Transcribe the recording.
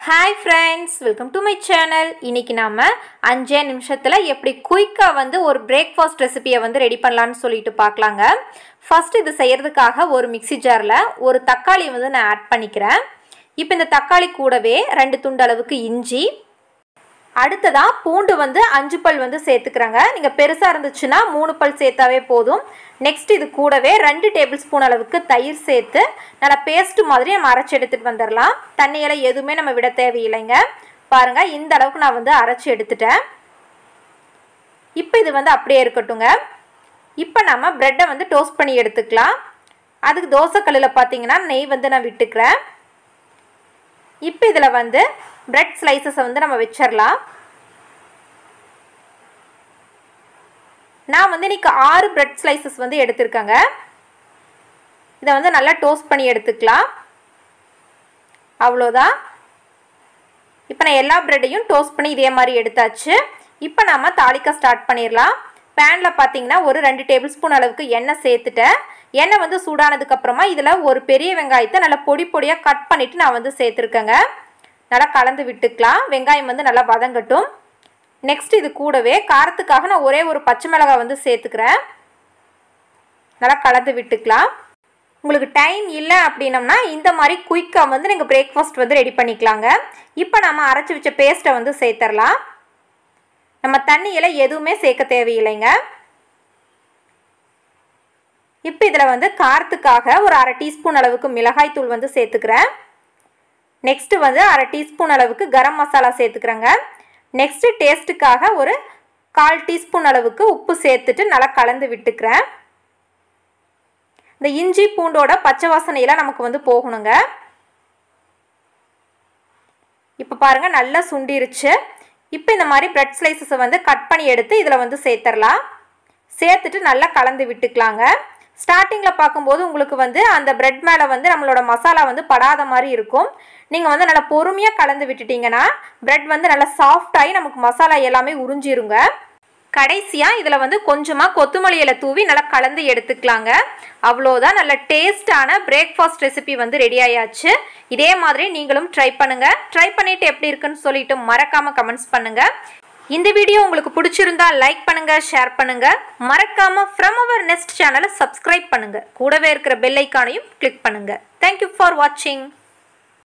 hi friends welcome to my channel இன்னைக்கு நாம அஞ்சே நிமிஷத்தில் எப்படி குயிக்காக வந்து ஒரு பிரேக்ஃபாஸ்ட் ரெசிபியை வந்து ரெடி பண்ணலான்னு சொல்லிட்டு பார்க்கலாங்க ஃபர்ஸ்ட் இது செய்யறதுக்காக ஒரு மிக்ஸி ஜாரில் ஒரு தக்காளி வந்து நான் ஆட் பண்ணிக்கிறேன் இப்போ இந்த தக்காளி கூடவே ரெண்டு துண்டு அளவுக்கு இஞ்சி அடுத்ததாக பூண்டு வந்து அஞ்சு பல் வந்து சேர்த்துக்கிறேங்க நீங்கள் பெருசாக இருந்துச்சுன்னா மூணு பல் சேர்த்தாவே போதும் நெக்ஸ்ட் இது கூடவே ரெண்டு டேபிள் ஸ்பூன் அளவுக்கு தயிர் சேர்த்து நல்லா பேஸ்ட் மாதிரி நம்ம அரைச்சி எடுத்துகிட்டு வந்துடலாம் தண்ணியெல்லாம் எதுவுமே நம்ம விட தேவையில்லைங்க பாருங்கள் இந்த அளவுக்கு நான் வந்து அரைச்சி எடுத்துட்டேன் இப்போ இது வந்து அப்படியே இருக்கட்டுங்க இப்போ நம்ம ப்ரெட்டை வந்து டோஸ்ட் பண்ணி எடுத்துக்கலாம் அதுக்கு தோசைக்கல்லில் பார்த்தீங்கன்னா நெய் வந்து நான் விட்டுக்கிறேன் இப்போ இதில் வந்து பிரெட் ஸ்லைசஸை வந்து நம்ம வச்சிடலாம் நான் வந்து இன்றைக்கி ஆறு பிரெட் ஸ்லைசஸ் வந்து எடுத்திருக்கேங்க இதை வந்து நல்லா டோஸ்ட் பண்ணி எடுத்துக்கலாம் அவ்வளோதான் இப்போ நான் எல்லா ப்ரெட்டையும் டோஸ்ட் பண்ணி இதே மாதிரி எடுத்தாச்சு இப்போ நம்ம தாளிக்க ஸ்டார்ட் பண்ணிடலாம் பேனில் பார்த்தீங்கன்னா ஒரு ரெண்டு டேபிள் ஸ்பூன் அளவுக்கு எண்ணெய் சேர்த்துட்டேன் எண்ணெய் வந்து சூடானதுக்கப்புறமா இதில் ஒரு பெரிய வெங்காயத்தை நல்லா பொடி பொடியாக கட் பண்ணிவிட்டு நான் வந்து சேர்த்துருக்கேங்க நல்லா கலந்து விட்டுக்கலாம் வெங்காயம் வந்து நல்லா வதங்கட்டும் நெக்ஸ்ட் இது கூடவே காரத்துக்காக நான் ஒரே ஒரு பச்சை மிளகாய் வந்து சேர்த்துக்கிறேன் நல்லா கலந்து விட்டுக்கலாம் உங்களுக்கு டைம் இல்லை அப்படின்னம்னா இந்த மாதிரி குயிக்காக வந்து நீங்கள் பிரேக்ஃபாஸ்ட் வந்து ரெடி பண்ணிக்கலாங்க இப்போ நம்ம அரைச்சி வச்ச பேஸ்ட்டை வந்து சேர்த்துடலாம் நம்ம தண்ணியில் எதுவுமே சேர்க்க தேவையில்லைங்க இப்போ இதில் வந்து காரத்துக்காக ஒரு அரை டீஸ்பூன் அளவுக்கு மிளகாய் தூள் வந்து சேர்த்துக்கிறேன் நெக்ஸ்ட்டு வந்து அரை டீஸ்பூன் அளவுக்கு கரம் மசாலா சேர்த்துக்கிறேங்க நெக்ஸ்ட்டு டேஸ்ட்டுக்காக ஒரு கால் டீஸ்பூன் அளவுக்கு உப்பு சேர்த்துட்டு நல்லா கலந்து விட்டுக்கிறேன் இந்த இஞ்சி பூண்டோட பச்சை வாசனையெல்லாம் நமக்கு வந்து போகணுங்க இப்போ பாருங்கள் நல்லா சுண்டிருச்சு இப்போ இந்த மாதிரி ப்ரெட் ஸ்லைசஸை வந்து கட் பண்ணி எடுத்து இதில் வந்து சேர்த்துடலாம் சேர்த்துட்டு நல்லா கலந்து விட்டுக்கலாங்க ஸ்டார்டிங்கில் பார்க்கும்போது உங்களுக்கு வந்து அந்த ப்ரெட் மேலே வந்து நம்மளோட மசாலா வந்து படாத மாதிரி இருக்கும் நீங்கள் வந்து நல்லா பொறுமையாக கலந்து விட்டுட்டிங்கன்னா ப்ரெட் வந்து நல்லா சாஃப்டாகி நமக்கு மசாலா எல்லாமே உறிஞ்சிருங்க கடைசியாக இதில் வந்து கொஞ்சமாக கொத்தமல்லி இலை தூவி நல்லா கலந்து எடுத்துக்கலாங்க அவ்வளோதான் நல்ல டேஸ்டான பிரேக்ஃபாஸ்ட் ரெசிபி வந்து ரெடி ஆயாச்சு இதே மாதிரி நீங்களும் ட்ரை பண்ணுங்கள் ட்ரை பண்ணிவிட்டு எப்படி இருக்குன்னு சொல்லிட்டு மறக்காமல் கமெண்ட்ஸ் பண்ணுங்கள் இந்த வீடியோ உங்களுக்கு பிடிச்சிருந்தா லைக் பண்ணுங்க ஷேர் பண்ணுங்க மறக்காம ஃப்ரம் அவர் நெக்ஸ்ட் சேனலை சப்ஸ்கிரைப் பண்ணுங்க கூடவே இருக்கிற பெல் ஐக்கானையும் கிளிக் பண்ணுங்க தேங்க்யூ ஃபார் வாட்சிங்